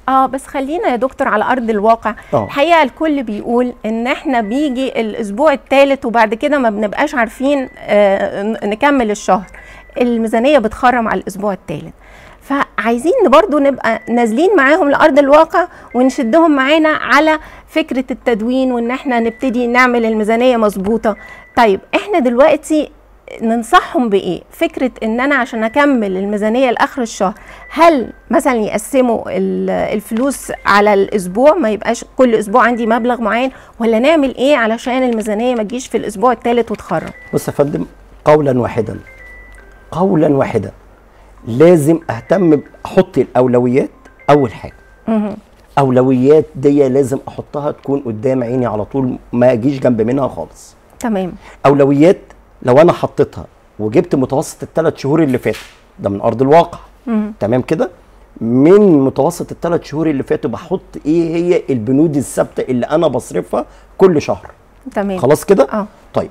اه بس خلينا يا دكتور على ارض الواقع آه. الحقيقه الكل بيقول ان احنا بيجي الاسبوع الثالث وبعد كده ما بنبقاش عارفين آه ن- نكمل الشهر الميزانيه بتخرم على الاسبوع الثالث فعايزين برضو نبقى نازلين معاهم لارض الواقع ونشدهم معانا على فكره التدوين وان احنا نبتدي نعمل الميزانيه مظبوطه طيب احنا دلوقتي ننصحهم بايه فكره ان انا عشان اكمل الميزانيه لاخر الشهر هل مثلا يقسموا ال- الفلوس على الاسبوع ما يبقاش كل اسبوع عندي مبلغ معين ولا نعمل ايه علشان الميزانيه ما تجيش في الاسبوع الثالث وتخرب بص يا فندم قولا واحدا قولا واحدا لازم اهتم ب- احط الاولويات اول حاجه اولويات دي لازم احطها تكون قدام عيني على طول ما اجيش جنب منها خالص تمام اولويات لو انا حطيتها وجبت متوسط الثلاث شهور اللي فاتوا ده من ارض الواقع تمام كده من متوسط الثلاث شهور اللي فاتوا بحط ايه هي البنود الثابته اللي انا بصرفها كل شهر تمام خلاص كده اه طيب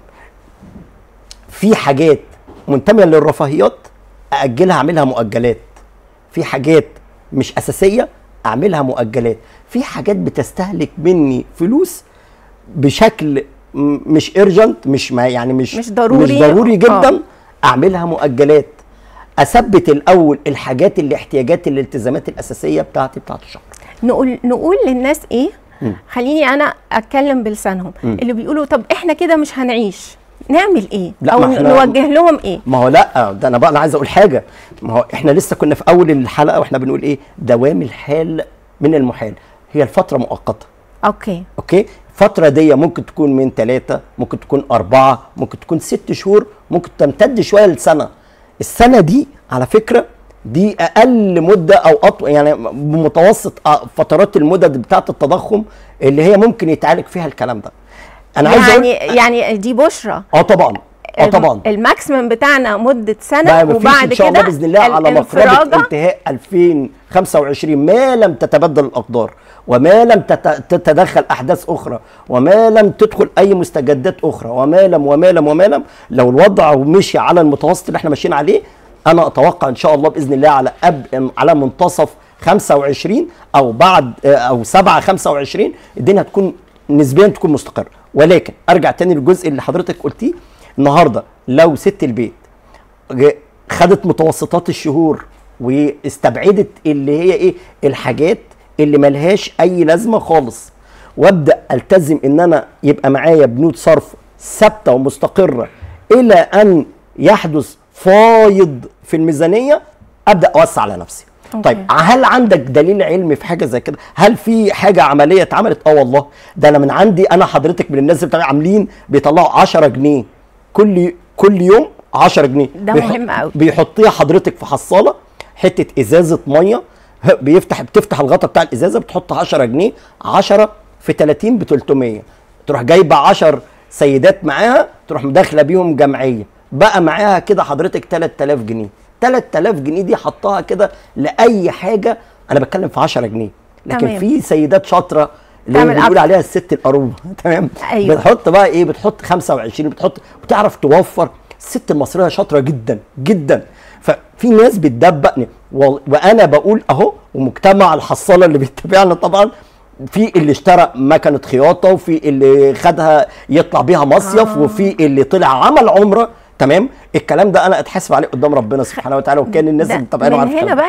في حاجات منتميه للرفاهيات ااجلها اعملها مؤجلات في حاجات مش اساسيه اعملها مؤجلات في حاجات بتستهلك مني فلوس بشكل م- مش ارجنت مش ما يعني مش مش ضروري. مش ضروري جدا آه. اعملها مؤجلات اثبت الاول الحاجات الاحتياجات الالتزامات الاساسيه بتاعتي بتاعت الشهر نقول نقول للناس ايه خليني انا اتكلم بلسانهم اللي بيقولوا طب احنا كده مش هنعيش نعمل ايه لا، او ما إحنا- نوجه لهم ايه ما هو لا ده انا بقى انا عايز اقول حاجه ما هو احنا لسه كنا في اول الحلقه واحنا بنقول ايه دوام الحال من المحال هي الفتره مؤقته اوكي اوكي الفتره دي ممكن تكون من ثلاثة ممكن تكون أربعة ممكن تكون ست شهور ممكن تمتد شويه لسنه السنه دي على فكره دي اقل مده او اطول يعني بمتوسط آه، فترات المدد بتاعه التضخم اللي هي ممكن يتعالج فيها الكلام ده انا عايز يعني اقول يعني دي بشرى اه طبعا اه طبعا الماكسيمم بتاعنا مده سنه بقى مفيش وبعد ان شاء الله كده باذن الله على مقربه الانفراجة انتهاء 2025 ما لم تتبدل الاقدار وما لم تت- تتدخل احداث اخرى وما لم تدخل اي مستجدات اخرى وما لم وما لم وما لم لو الوضع مشي على المتوسط اللي احنا ماشيين عليه انا اتوقع ان شاء الله باذن الله على أب على منتصف 25 او بعد او 7 25 الدنيا هتكون نسبيا تكون مستقره ولكن ارجع تاني للجزء اللي حضرتك قلتيه النهارده لو ست البيت ج- خدت متوسطات الشهور واستبعدت اللي هي ايه الحاجات اللي ملهاش اي لازمه خالص وابدا التزم ان انا يبقى معايا بنود صرف ثابته ومستقره الى ان يحدث فايض في الميزانيه ابدا اوسع على نفسي أوكي. طيب هل عندك دليل علمي في حاجه زي كده هل في حاجه عمليه اتعملت اه والله ده انا من عندي انا حضرتك من الناس اللي بتاع- عاملين بيطلعوا 10 جنيه كل كل يوم 10 جنيه ده بيحط- مهم أوي. بيحطيها حضرتك في حصاله حته ازازه ميه ه- بيفتح بتفتح الغطا بتاع الازازه بتحط 10 جنيه 10 في 30 ب 300 تروح جايبه 10 سيدات معاها تروح مداخله بيهم جمعيه بقى معاها كده حضرتك 3000 جنيه 3000 جنيه دي حطها كده لاي حاجه انا بتكلم في 10 جنيه لكن تمام. في سيدات شاطره اللي تعمل بنقول أكتر. عليها الست القروبه تمام أيوة. بتحط بقى ايه بتحط 25 بتحط بتعرف توفر الست المصريه شاطره جدا جدا ففي ناس بتدبقني و- وانا بقول اهو ومجتمع الحصاله اللي بيتابعنا طبعا في اللي اشترى مكنه خياطه وفي اللي خدها يطلع بيها مصيف آه. وفي اللي طلع عمل عمره تمام الكلام ده انا اتحاسب عليه قدام ربنا سبحانه وتعالى وكان الناس ده اللي متابعينه من عارفه هنا الكلام ده. بقى